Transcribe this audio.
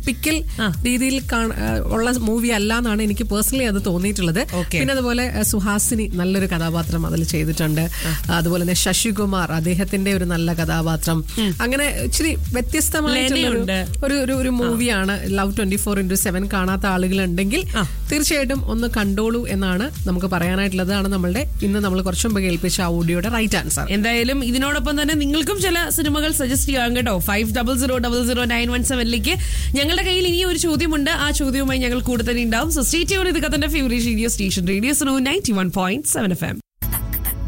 Typical രീതിയിൽ കാണ- ആ, ഉള്ള മൂവി അല്ല എന്നാണ് എനിക്ക് പേഴ്സണലി അത് തോന്നിയിട്ടുള്ളത് Okay. പിന്നെ അതുപോലെ ആ, സുഹാസിനി നല്ലൊരു കഥാപാത്രം അതിൽ ചെയ്തിട്ടുണ്ട് അതുപോലെ തന്നെ ശശികുമാർ അദ്ദേഹത്തിന്റെ ഒരു നല്ല കഥാപാത്രം അങ്ങനെ ഇച്ചിരി വ്യത്യസ്തമായിട്ടുള്ള ഒരു- ലെനയുണ്ട്. ഒരു ഒരു ഒരു മൂവിയാണ് love twenty four into seven കാണാത്ത ആളുകളുണ്ടെങ്കിൽ തീർച്ചയായിട്ടും ഒന്ന് കണ്ടോളൂ എന്നാണ് നമുക്ക് പറയാനായിട്ടുള്ളത് ആണ് നമ്മളുടെ ഇന്ന് നമ്മൾ കുറച്ചു മുമ്പ് കേൾപ്പിച്ച ആ ഓഡിയോയുടെ റൈറ്റ് ആൻസർ എന്തായാലും ഇതിനോടൊപ്പം തന്നെ നിങ്ങൾക്കും ചില സിനിമകൾ സജസ്റ്റ് ചെയ്യാം കേട്ടോ five double zero double zero nine one സെവനിലേക്ക് ഞങ്ങളുടെ കയ്യിൽ ഇനി ഒരു ചോദ്യമുണ്ട് ആ ചോദ്യവുമായി ഞങ്ങൾ കൂടെ തന്നെ ഉണ്ടാവും സോ സ്റ്റേറ്റ് ഇത് കത്തന്റെ favourite radio station radio so ninety one point seven F M